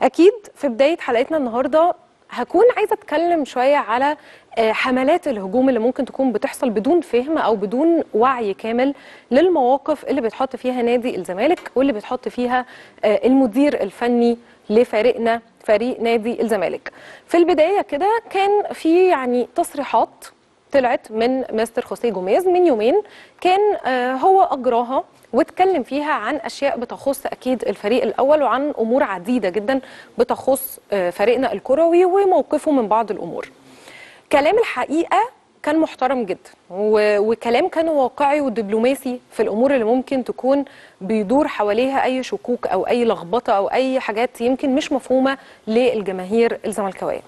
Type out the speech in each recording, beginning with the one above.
اكيد في بدايه حلقتنا النهارده هكون عايزه اتكلم شويه على آه، حملات الهجوم اللي ممكن تكون بتحصل بدون فهم او بدون وعي كامل للمواقف اللي بتحط فيها نادي الزمالك واللي بتحط فيها آه، المدير الفني لفريقنا فريق نادي الزمالك. في البدايه كده كان في يعني تصريحات طلعت من مستر خوسيه جوميز من يومين كان آه، هو اجراها واتكلم فيها عن اشياء بتخص اكيد الفريق الاول وعن امور عديده جدا بتخص آه، فريقنا الكروي وموقفه من بعض الامور. كلام الحقيقه كان محترم جدا و- وكلام كان واقعي ودبلوماسي في الامور اللي ممكن تكون بيدور حواليها اي شكوك او اي لخبطه او اي حاجات يمكن مش مفهومه للجماهير الزملكاويه.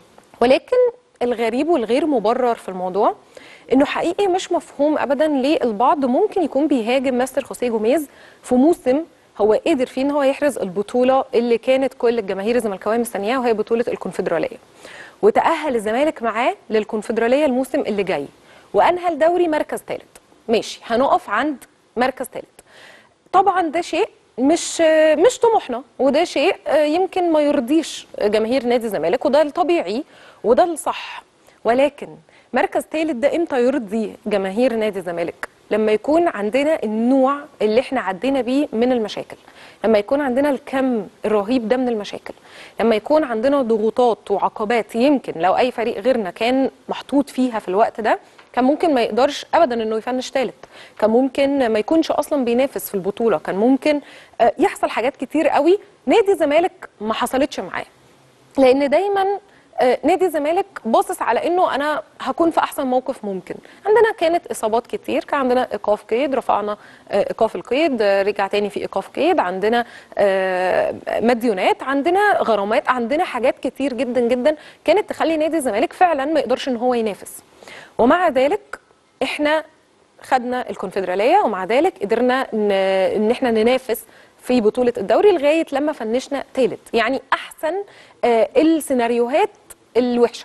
ولكن الغريب والغير مبرر في الموضوع انه حقيقي مش مفهوم ابدا ليه البعض ممكن يكون بيهاجم مستر خوسيه جوميز في موسم هو قدر فيه ان هو يحرز البطوله اللي كانت كل الجماهير الزملكاويه مستنياها وهي بطوله الكونفدراليه. وتاهل الزمالك معاه للكونفدراليه الموسم اللي جاي وانهى الدوري مركز ثالث. ماشي هنقف عند مركز ثالث. طبعا ده شيء مش مش طموحنا وده شيء يمكن ما يرضيش جماهير نادي الزمالك وده الطبيعي وده الصح ولكن مركز ثالث ده امتى يرضي جماهير نادي الزمالك لما يكون عندنا النوع اللي احنا عدينا بيه من المشاكل لما يكون عندنا الكم الرهيب ده من المشاكل لما يكون عندنا ضغوطات وعقبات يمكن لو اي فريق غيرنا كان محطوط فيها في الوقت ده كان ممكن ما يقدرش ابدا انه يفنش ثالث كان ممكن ما يكونش اصلا بينافس في البطوله كان ممكن آه، يحصل حاجات كتير قوي نادي الزمالك ما حصلتش معاه لان دايما آه، نادي الزمالك باصص على انه انا هكون في احسن موقف ممكن عندنا كانت اصابات كتير كان عندنا ايقاف قيد رفعنا آه، ايقاف القيد آه، رجع تاني في ايقاف قيد عندنا آه، مديونات عندنا غرامات عندنا حاجات كتير جدا جدا كانت تخلي نادي الزمالك فعلا ما يقدرش ان هو ينافس ومع ذلك احنا خدنا الكونفدراليه ومع ذلك قدرنا ن- ان احنا ننافس في بطوله الدوري لغايه لما فنشنا ثالث يعني احسن آه، السيناريوهات الوحشه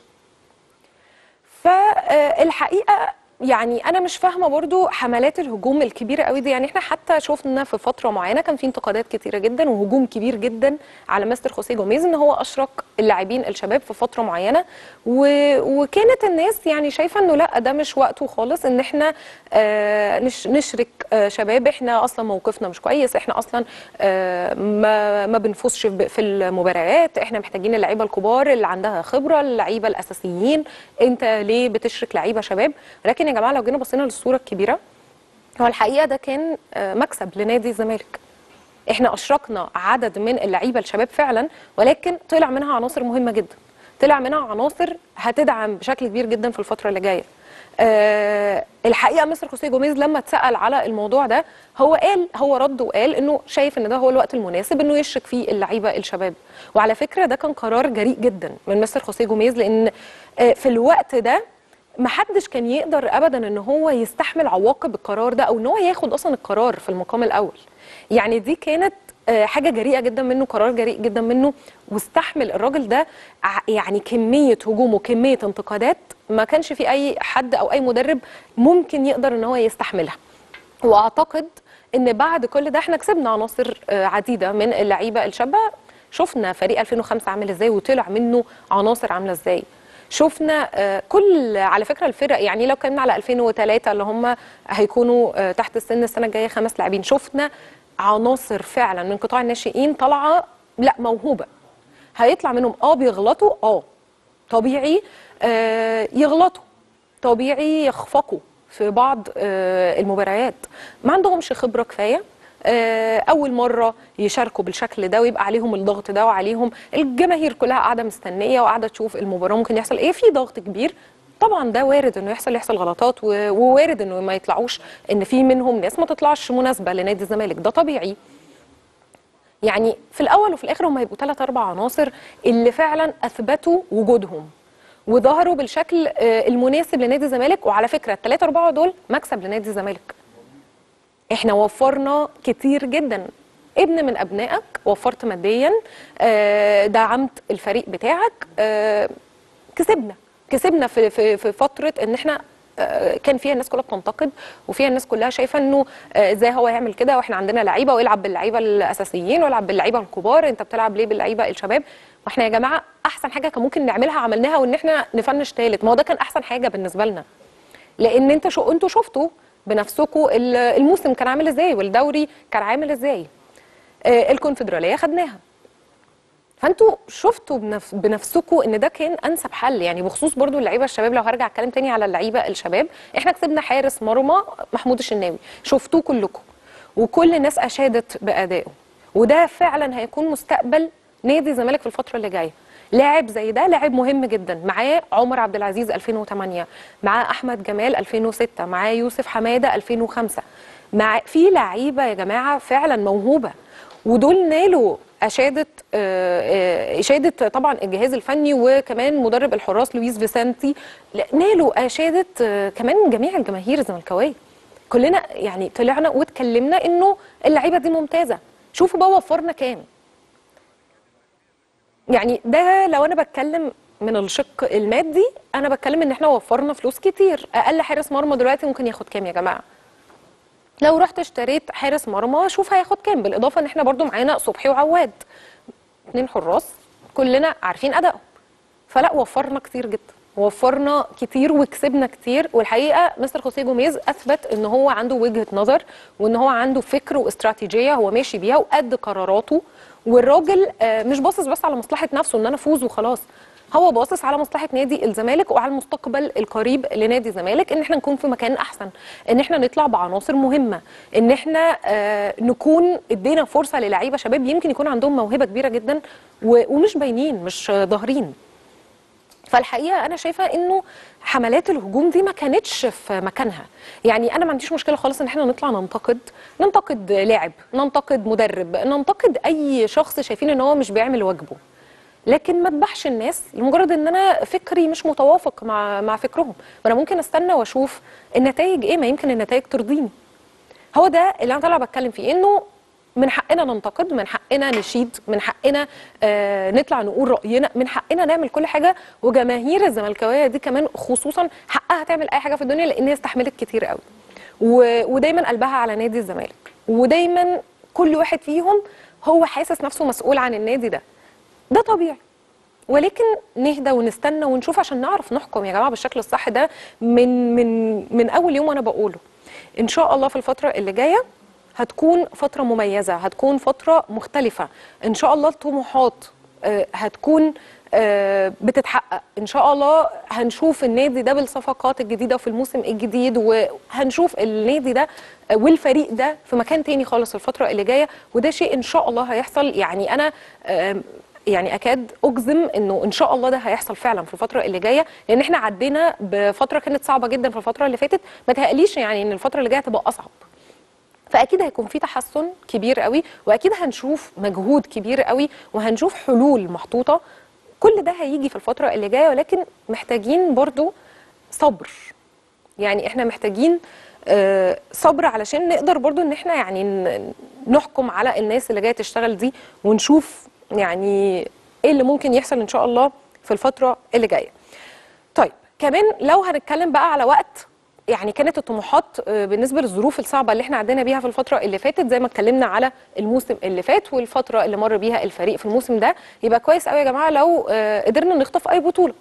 فالحقيقه يعني انا مش فاهمه برضو حملات الهجوم الكبيره قوي دي يعني احنا حتى شفنا في فتره معينه كان في انتقادات كتيره جدا وهجوم كبير جدا على مستر خوسيه جوميز ان هو اشرك اللاعبين الشباب في فتره معينه و... وكانت الناس يعني شايفه انه لا ده مش وقته خالص ان احنا آه نش... نشرك آه شباب احنا اصلا موقفنا مش كويس احنا اصلا آه ما ما بنفوزش ب- في المباريات احنا محتاجين اللعيبه الكبار اللي عندها خبره اللعيبه الاساسيين انت ليه بتشرك لعيبه شباب لكن يا جماعه لو جينا بصينا للصوره الكبيره هو الحقيقه ده كان آه، مكسب لنادي الزمالك احنا اشركنا عدد من اللعيبه الشباب فعلا ولكن طلع منها عناصر مهمه جدا طلع منها عناصر هتدعم بشكل كبير جدا في الفتره اللي جايه أه الحقيقه مستر خوسيه جوميز لما اتسال على الموضوع ده هو قال هو رد وقال انه شايف ان ده هو الوقت المناسب انه يشرك فيه اللعيبه الشباب وعلى فكره ده كان قرار جريء جدا من مستر خوسيه جوميز لان آه، في الوقت ده محدش كان يقدر ابدا ان هو يستحمل عواقب القرار ده او ان هو ياخد اصلا القرار في المقام الاول يعني دي كانت آه، حاجه جريئه جدا منه قرار جريء جدا منه واستحمل الراجل ده ع- يعني كميه هجوم وكميه انتقادات ما كانش في اي حد او اي مدرب ممكن يقدر ان هو يستحملها واعتقد ان بعد كل ده احنا كسبنا عناصر آه، عديده من اللعيبه الشابه شفنا فريق 2005 عامل ازاي وطلع منه عناصر عامله ازاي شفنا آه، كل على فكره الفرق يعني لو كنا على 2003 اللي هم هيكونوا آه، تحت السن السنه الجايه خمس لاعبين شفنا عناصر فعلا من قطاع الناشئين طالعه لا موهوبه هيطلع منهم اه بيغلطوا اه طبيعي آه يغلطوا طبيعي يخفقوا في بعض آه المباريات ما عندهمش خبره كفايه آه، اول مره يشاركوا بالشكل ده ويبقى عليهم الضغط ده وعليهم الجماهير كلها قاعده مستنيه وقاعده تشوف المباراه ممكن يحصل ايه في ضغط كبير طبعا ده وارد انه يحصل يحصل غلطات و- ووارد انه ما يطلعوش ان في منهم ناس ما تطلعش مناسبه لنادي الزمالك ده طبيعي يعني في الاول وفي الاخر هم هيبقوا ثلاث اربع عناصر اللي فعلا اثبتوا وجودهم وظهروا بالشكل آه، المناسب لنادي الزمالك وعلى فكره الثلاثه اربعه دول مكسب لنادي الزمالك احنا وفرنا كتير جدا ابن من ابنائك وفرت ماديا آه، دعمت الفريق بتاعك آه، كسبنا كسبنا في في في فتره ان احنا آه، كان فيها الناس كلها بتنتقد وفيها الناس كلها شايفه انه آه، ازاي هو يعمل كده واحنا عندنا لعيبه ويلعب باللعيبه الاساسيين ويلعب باللعيبه الكبار انت بتلعب ليه باللعيبه الشباب واحنا يا جماعه احسن حاجه كان ممكن نعملها عملناها وان احنا نفنش ثالث ما هو ده كان احسن حاجه بالنسبه لنا لان انت شو انتوا شفتوا بنفسكم ال- الموسم كان عامل ازاي والدوري كان عامل ازاي آه، الكونفدراليه خدناها فانتوا شفتوا بنف... بنفسكم ان ده كان انسب حل يعني بخصوص برضو اللعيبه الشباب لو هرجع اتكلم تاني على اللعيبه الشباب احنا كسبنا حارس مرمى محمود الشناوي شفتوه كلكم وكل الناس اشادت بادائه وده فعلا هيكون مستقبل نادي الزمالك في الفتره اللي جايه لاعب زي ده لاعب مهم جدا معاه عمر عبد العزيز 2008 معاه احمد جمال 2006 معاه يوسف حماده 2005 مع في لعيبه يا جماعه فعلا موهوبه ودول نالوا اشاده آه، آه، اشاده طبعا الجهاز الفني وكمان مدرب الحراس لويس فيسنتي لا، نالوا اشاده آه، كمان جميع الجماهير الزملكاويه كلنا يعني طلعنا واتكلمنا انه اللعيبه دي ممتازه شوفوا بقى وفرنا كام يعني ده لو انا بتكلم من الشق المادي انا بتكلم ان احنا وفرنا فلوس كتير اقل حارس مرمى دلوقتي ممكن ياخد كام يا جماعه لو رحت اشتريت حارس مرمى شوف هياخد كام بالاضافه ان احنا برضو معانا صبحي وعواد اتنين حراس كلنا عارفين ادائهم فلا وفرنا كتير جدا وفرنا كتير وكسبنا كتير والحقيقه مستر خوسيه جوميز اثبت ان هو عنده وجهه نظر وان هو عنده فكر واستراتيجيه هو ماشي بيها وقد قراراته والراجل آه، مش باصص بس على مصلحه نفسه ان انا افوز وخلاص هو باصص على مصلحه نادي الزمالك وعلى المستقبل القريب لنادي الزمالك ان احنا نكون في مكان احسن ان احنا نطلع بعناصر مهمه ان احنا آه، نكون ادينا فرصه للعيبه شباب يمكن يكون عندهم موهبه كبيره جدا و- ومش باينين مش آه، ظاهرين فالحقيقه انا شايفه انه حملات الهجوم دي ما كانتش في مكانها يعني انا ما عنديش مشكله خالص ان احنا نطلع ننتقد ننتقد لاعب ننتقد مدرب ننتقد اي شخص شايفين ان هو مش بيعمل واجبه لكن ما اذبحش الناس لمجرد ان انا فكري مش متوافق مع مع فكرهم ما انا ممكن استنى واشوف النتائج ايه ما يمكن النتائج ترضيني هو ده اللي انا طالعه بتكلم فيه انه من حقنا ننتقد من حقنا نشيد من حقنا آه نطلع نقول راينا من حقنا نعمل كل حاجه وجماهير الزملكاويه دي كمان خصوصا حقها تعمل اي حاجه في الدنيا لان هي استحملت كتير قوي و... ودايما قلبها على نادي الزمالك ودايما كل واحد فيهم هو حاسس نفسه مسؤول عن النادي ده ده طبيعي ولكن نهدى ونستنى ونشوف عشان نعرف نحكم يا جماعه بالشكل الصح ده من من من اول يوم وانا بقوله ان شاء الله في الفتره اللي جايه هتكون فتره مميزه هتكون فتره مختلفه ان شاء الله الطموحات آه، هتكون آه، بتتحقق ان شاء الله هنشوف النادي ده بالصفقات الجديده وفي الموسم الجديد وهنشوف النادي ده آه، والفريق ده في مكان تاني خالص الفتره اللي جايه وده شيء ان شاء الله هيحصل يعني انا آم، يعني اكاد اجزم انه ان شاء الله ده هيحصل فعلا في الفتره اللي جايه لان احنا عدينا بفتره كانت صعبه جدا في الفتره اللي فاتت ما تهيأليش يعني ان الفتره اللي جايه تبقى اصعب فاكيد هيكون في تحسن كبير قوي واكيد هنشوف مجهود كبير قوي وهنشوف حلول محطوطه كل ده هيجي في الفتره اللي جايه ولكن محتاجين برضو صبر يعني احنا محتاجين آه، صبر علشان نقدر برضو ان احنا يعني ن- نحكم على الناس اللي جايه تشتغل دي ونشوف يعني ايه اللي ممكن يحصل ان شاء الله في الفتره اللي جايه طيب كمان لو هنتكلم بقى على وقت يعني كانت الطموحات آه، بالنسبه للظروف الصعبه اللي احنا عدينا بيها في الفتره اللي فاتت زي ما اتكلمنا على الموسم اللي فات والفتره اللي مر بيها الفريق في الموسم ده يبقى كويس قوي يا جماعه لو آه، قدرنا نخطف اي بطوله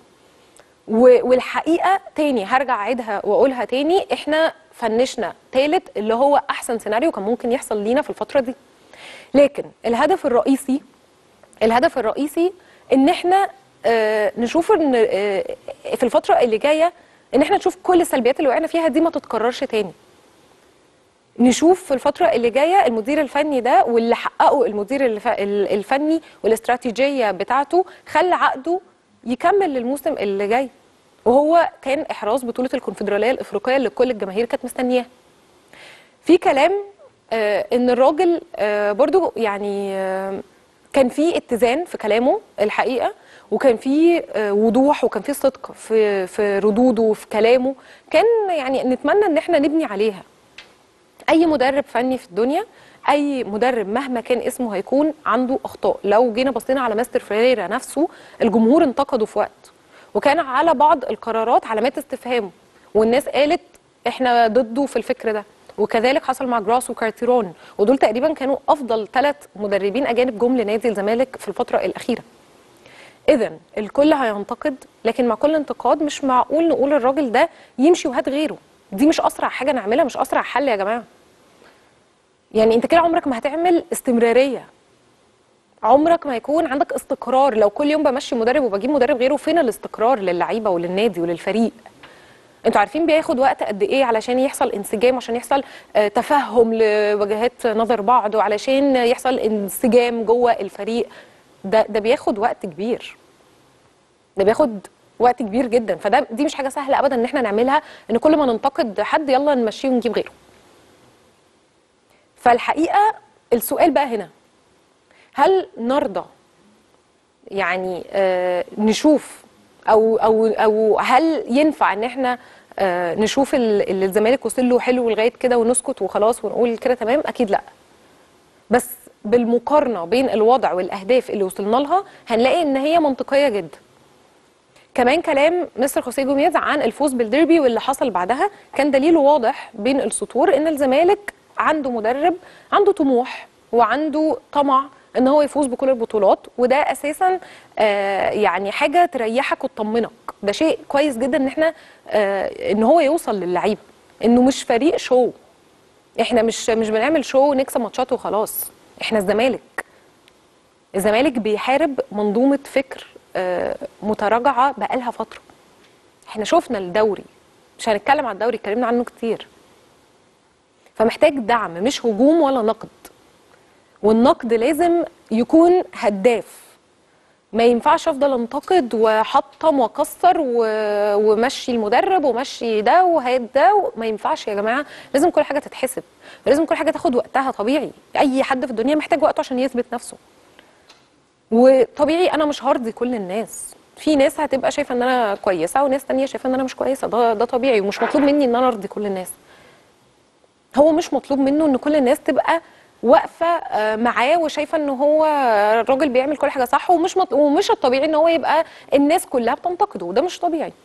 و- والحقيقه تاني هرجع اعيدها واقولها تاني احنا فنشنا ثالث اللي هو احسن سيناريو كان ممكن يحصل لينا في الفتره دي لكن الهدف الرئيسي الهدف الرئيسي ان احنا آه، نشوف ان آه، في الفتره اللي جايه ان احنا نشوف كل السلبيات اللي وقعنا فيها دي ما تتكررش تاني نشوف في الفترة اللي جاية المدير الفني ده واللي حققه المدير الف- ال- الفني والاستراتيجية بتاعته خلى عقده يكمل للموسم اللي جاي وهو كان إحراز بطولة الكونفدرالية الإفريقية اللي كل الجماهير كانت مستنياها في كلام آه ان الراجل آه برضو يعني آه كان في اتزان في كلامه الحقيقه وكان في آه وضوح وكان في صدق في في ردوده وفي كلامه كان يعني نتمنى ان احنا نبني عليها اي مدرب فني في الدنيا اي مدرب مهما كان اسمه هيكون عنده اخطاء لو جينا بصينا على ماستر فريرا نفسه الجمهور انتقده في وقت وكان على بعض القرارات علامات استفهام والناس قالت احنا ضده في الفكر ده وكذلك حصل مع جراس وكارتيرون ودول تقريبا كانوا افضل ثلاث مدربين اجانب جم لنادي الزمالك في الفتره الاخيره اذا الكل هينتقد لكن مع كل انتقاد مش معقول نقول الراجل ده يمشي وهات غيره دي مش اسرع حاجه نعملها مش اسرع حل يا جماعه يعني انت كده عمرك ما هتعمل استمراريه عمرك ما هيكون عندك استقرار لو كل يوم بمشي مدرب وبجيب مدرب غيره فين الاستقرار للعيبه وللنادي وللفريق انتوا عارفين بياخد وقت قد ايه علشان يحصل انسجام عشان يحصل آه، تفهم لوجهات نظر بعض وعلشان يحصل انسجام جوه الفريق ده ده بياخد وقت كبير ده بياخد وقت كبير جدا فده دي مش حاجه سهله ابدا ان احنا نعملها ان كل ما ننتقد حد يلا نمشيه ونجيب غيره فالحقيقه السؤال بقى هنا هل نرضى يعني آه نشوف او او او هل ينفع ان احنا آه نشوف ال- اللي الزمالك وصل له حلو لغايه كده ونسكت وخلاص ونقول كده تمام اكيد لا بس بالمقارنه بين الوضع والاهداف اللي وصلنا لها هنلاقي ان هي منطقيه جدا كمان كلام مستر خوسيه جوميز عن الفوز بالديربي واللي حصل بعدها كان دليل واضح بين السطور ان الزمالك عنده مدرب عنده طموح وعنده طمع ان هو يفوز بكل البطولات وده اساسا آه يعني حاجه تريحك وتطمنك ده شيء كويس جدا ان احنا آه ان هو يوصل للعيبه انه مش فريق شو احنا مش مش بنعمل شو ونكسب ماتشات وخلاص احنا الزمالك الزمالك بيحارب منظومه فكر آه، متراجعه بقالها فتره احنا شفنا الدوري مش هنتكلم عن الدوري اتكلمنا عنه كتير فمحتاج دعم مش هجوم ولا نقد والنقد لازم يكون هداف ما ينفعش افضل انتقد واحطم واكسر و- ومشي المدرب ومشي ده وهات ده و- ما ينفعش يا جماعه لازم كل حاجه تتحسب لازم كل حاجه تاخد وقتها طبيعي اي حد في الدنيا محتاج وقته عشان يثبت نفسه وطبيعي انا مش هرضي كل الناس في ناس هتبقى شايفه ان انا كويسه وناس تانية شايفه ان انا مش كويسه ده ده طبيعي ومش مطلوب مني ان انا ارضي كل الناس هو مش مطلوب منه ان كل الناس تبقى واقفه آه، معاه وشايفه ان هو الراجل بيعمل كل حاجه صح ومش مط... ومش الطبيعي ان هو يبقى الناس كلها بتنتقده وده مش طبيعي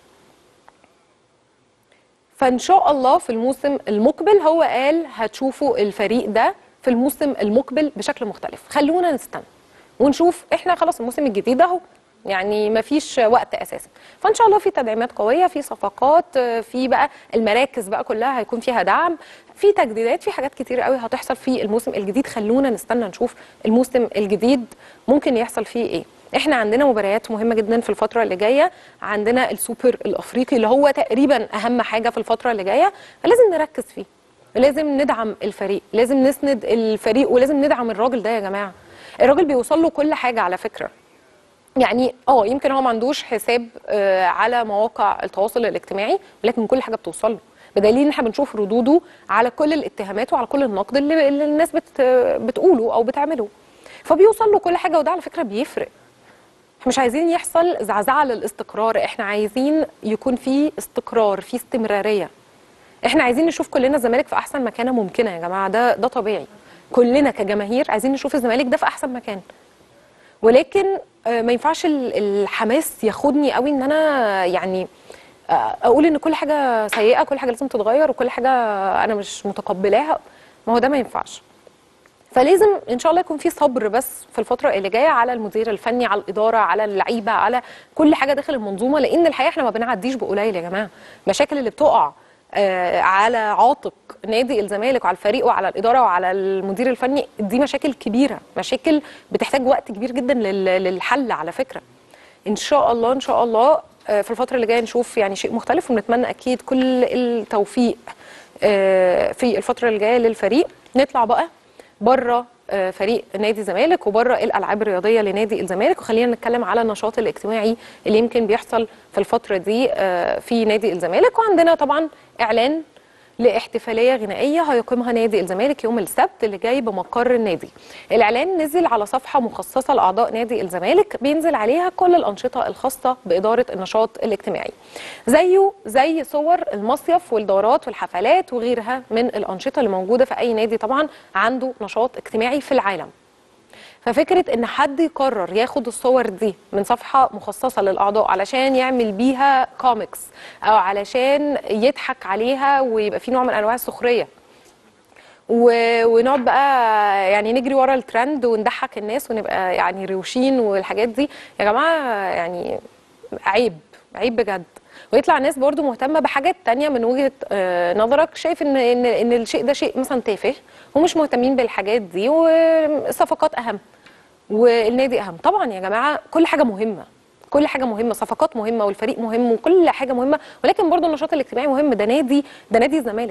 فان شاء الله في الموسم المقبل هو قال هتشوفوا الفريق ده في الموسم المقبل بشكل مختلف خلونا نستنى ونشوف احنا خلاص الموسم الجديد اهو يعني مفيش وقت اساسا فان شاء الله في تدعيمات قويه في صفقات آه، في بقى المراكز بقى كلها هيكون فيها دعم في تجديدات في حاجات كتير قوي هتحصل في الموسم الجديد خلونا نستنى نشوف الموسم الجديد ممكن يحصل فيه ايه احنا عندنا مباريات مهمه جدا في الفتره اللي جايه عندنا السوبر الافريقي اللي هو تقريبا اهم حاجه في الفتره اللي جايه فلازم نركز فيه لازم ندعم الفريق لازم نسند الفريق ولازم ندعم الراجل ده يا جماعه الراجل بيوصل له كل حاجه على فكره يعني اه يمكن هو ما عندوش حساب آه، على مواقع التواصل الاجتماعي ولكن كل حاجه بتوصل له بدليل ان احنا بنشوف ردوده على كل الاتهامات وعلى كل النقد اللي, اللي الناس بت بتقوله او بتعمله فبيوصل له كل حاجه وده على فكره بيفرق احنا مش عايزين يحصل زعزعه للاستقرار احنا عايزين يكون في استقرار في استمراريه احنا عايزين نشوف كلنا الزمالك في احسن مكانه ممكنه يا جماعه ده ده طبيعي كلنا كجماهير عايزين نشوف الزمالك ده في احسن مكان ولكن آه، ما ينفعش ال- الحماس ياخدني قوي ان انا يعني آه، اقول ان كل حاجه سيئه كل حاجه لازم تتغير وكل حاجه انا مش متقبلاها ما هو ده ما ينفعش فلازم ان شاء الله يكون في صبر بس في الفتره اللي جايه على المدير الفني على الاداره على اللعيبه على كل حاجه داخل المنظومه لان الحقيقه احنا ما بنعديش بقليل يا جماعه المشاكل اللي بتقع آه، على عاتق نادي الزمالك وعلى الفريق وعلى الاداره وعلى المدير الفني دي مشاكل كبيره مشاكل بتحتاج وقت كبير جدا لل- للحل على فكره ان شاء الله ان شاء الله آه، في الفتره اللي جايه نشوف يعني شيء مختلف ونتمنى اكيد كل التوفيق آه، في الفتره اللي جايه للفريق نطلع بقى بره آه، فريق نادي الزمالك وبره الالعاب الرياضيه لنادي الزمالك وخلينا نتكلم على النشاط الاجتماعي اللي يمكن بيحصل في الفتره دي آه، في نادي الزمالك وعندنا طبعا اعلان لاحتفاليه غنائيه هيقيمها نادي الزمالك يوم السبت اللي جاي بمقر النادي. الاعلان نزل على صفحه مخصصه لاعضاء نادي الزمالك بينزل عليها كل الانشطه الخاصه باداره النشاط الاجتماعي. زيه زي صور المصيف والدورات والحفلات وغيرها من الانشطه اللي موجوده في اي نادي طبعا عنده نشاط اجتماعي في العالم. ففكره ان حد يقرر ياخد الصور دي من صفحه مخصصه للاعضاء علشان يعمل بيها كوميكس او علشان يضحك عليها ويبقى في نوع من انواع السخريه و- ونقعد بقى يعني نجري ورا الترند ونضحك الناس ونبقى يعني روشين والحاجات دي يا جماعه يعني عيب عيب بجد ويطلع ناس برضو مهتمه بحاجات تانية من وجهه آه، نظرك شايف ان ان ان الشيء ده شيء مثلا تافه ومش مهتمين بالحاجات دي والصفقات اهم والنادي اهم طبعا يا جماعه كل حاجه مهمه كل حاجه مهمه صفقات مهمه والفريق مهم وكل حاجه مهمه ولكن برضو النشاط الاجتماعي مهم ده نادي ده نادي الزمالك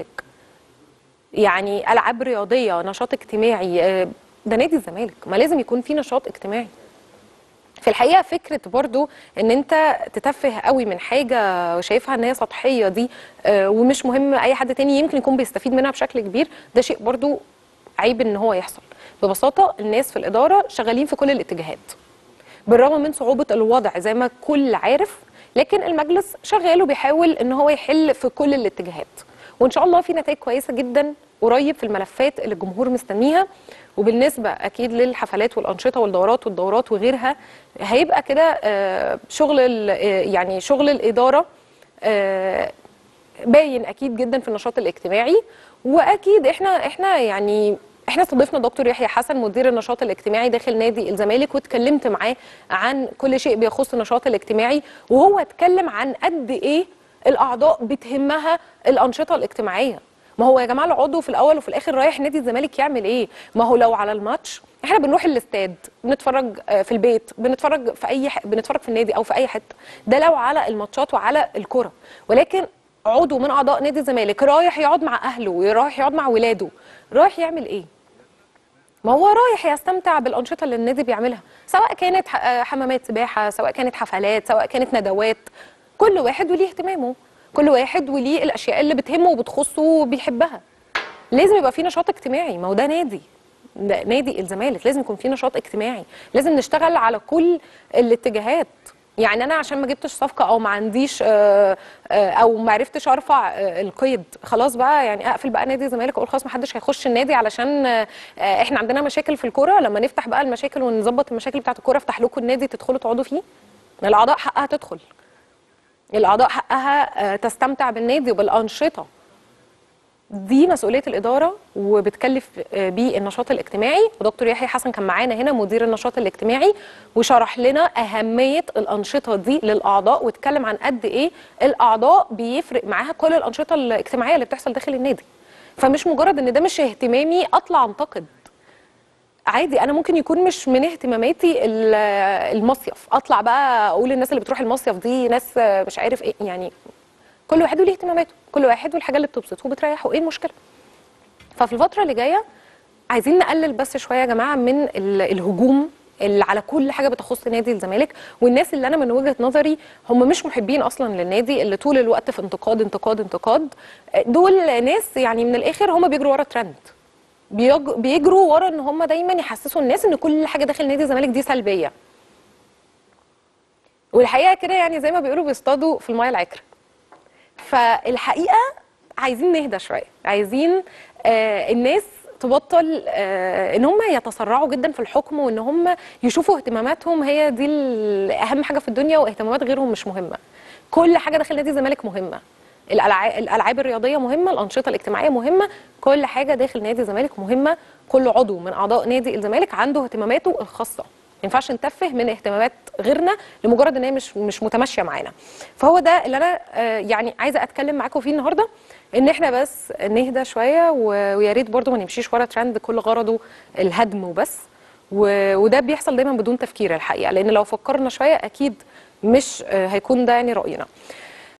يعني العاب رياضيه نشاط اجتماعي آه، ده نادي الزمالك ما لازم يكون في نشاط اجتماعي في الحقيقه فكره برضو ان انت تتفه قوي من حاجه شايفها ان هي سطحيه دي آه، ومش مهم اي حد تاني يمكن يكون بيستفيد منها بشكل كبير ده شيء برضو عيب ان هو يحصل ببساطه الناس في الاداره شغالين في كل الاتجاهات بالرغم من صعوبة الوضع زي ما الكل عارف لكن المجلس شغال وبيحاول ان هو يحل في كل الاتجاهات وان شاء الله في نتائج كويسة جدا قريب في الملفات اللي الجمهور مستنيها وبالنسبة اكيد للحفلات والانشطة والدورات والدورات وغيرها هيبقى كده آه، شغل ال- آه، يعني شغل الادارة آه، باين اكيد جدا في النشاط الاجتماعي واكيد احنا احنا يعني احنا استضفنا دكتور يحيى حسن مدير النشاط الاجتماعي داخل نادي الزمالك واتكلمت معاه عن كل شيء بيخص النشاط الاجتماعي وهو اتكلم عن قد ايه الاعضاء بتهمها الانشطه الاجتماعيه ما هو يا جماعه العضو في الاول وفي الاخر رايح نادي الزمالك يعمل ايه ما هو لو على الماتش احنا بنروح الاستاد بنتفرج آه، في البيت بنتفرج في اي ح... بنتفرج في النادي او في اي حته ده لو على الماتشات وعلى الكره ولكن عضو من اعضاء نادي الزمالك رايح يقعد مع اهله ورايح يقعد مع ولاده رايح يعمل ايه ما هو رايح يستمتع بالانشطه اللي النادي بيعملها سواء كانت ح- آه، حمامات سباحه سواء كانت حفلات سواء كانت ندوات كل واحد وليه اهتمامه كل واحد وليه الاشياء اللي بتهمه وبتخصه وبيحبها لازم يبقى في نشاط اجتماعي ما هو ده نادي ده نادي الزمالك لازم يكون في نشاط اجتماعي لازم نشتغل على كل الاتجاهات يعني انا عشان ما جبتش صفقه او ما عنديش آه، آه، او ما عرفتش ارفع آه، القيد خلاص بقى يعني اقفل بقى نادي الزمالك واقول خلاص ما حدش هيخش النادي علشان آه، آه، احنا عندنا مشاكل في الكوره لما نفتح بقى المشاكل ونظبط المشاكل بتاعه الكوره افتح لكم النادي تدخلوا تقعدوا فيه الاعضاء حقها تدخل الاعضاء حقها آه، تستمتع بالنادي وبالانشطه دي مسؤوليه الاداره وبتكلف آه، بيه النشاط الاجتماعي ودكتور يحيى حسن كان معانا هنا مدير النشاط الاجتماعي وشرح لنا اهميه الانشطه دي للاعضاء واتكلم عن قد ايه الاعضاء بيفرق معاها كل الانشطه الاجتماعيه اللي بتحصل داخل النادي فمش مجرد ان ده مش اهتمامي اطلع انتقد عادي انا ممكن يكون مش من اهتماماتي ال- المصيف اطلع بقى اقول الناس اللي بتروح المصيف دي ناس مش عارف ايه يعني كل واحد وليه اهتماماته كل واحد والحاجه اللي بتبسطه وبتريحه ايه المشكله ففي الفتره اللي جايه عايزين نقلل بس شويه يا جماعه من ال- الهجوم اللي على كل حاجه بتخص نادي الزمالك والناس اللي انا من وجهه نظري هم مش محبين اصلا للنادي اللي طول الوقت في انتقاد انتقاد انتقاد دول ناس يعني من الاخر هم بيجروا ورا ترند بيج- بيجروا ورا ان هم دايما يحسسوا الناس ان كل حاجه داخل نادي الزمالك دي سلبيه والحقيقه كده يعني زي ما بيقولوا بيصطادوا في المايه العكره فالحقيقه عايزين نهدى شويه عايزين آه الناس تبطل آه ان هم يتسرعوا جدا في الحكم وان هم يشوفوا اهتماماتهم هي دي ال- اهم حاجه في الدنيا واهتمامات غيرهم مش مهمه كل حاجه داخل نادي الزمالك مهمه الالعاب الالعاب الرياضيه مهمه الانشطه الاجتماعيه مهمه كل حاجه داخل نادي الزمالك مهمه كل عضو من اعضاء نادي الزمالك عنده اهتماماته الخاصه ما ينفعش نتفه من اهتمامات غيرنا لمجرد ان هي مش مش متماشيه معانا فهو ده اللي انا آه، يعني عايزه اتكلم معاكم فيه النهارده ان احنا بس نهدى شويه و- ويا ريت برضو ما نمشيش ورا ترند كل غرضه الهدم وبس و- وده بيحصل دايما بدون تفكير الحقيقه لان لو فكرنا شويه اكيد مش آه، هيكون ده يعني راينا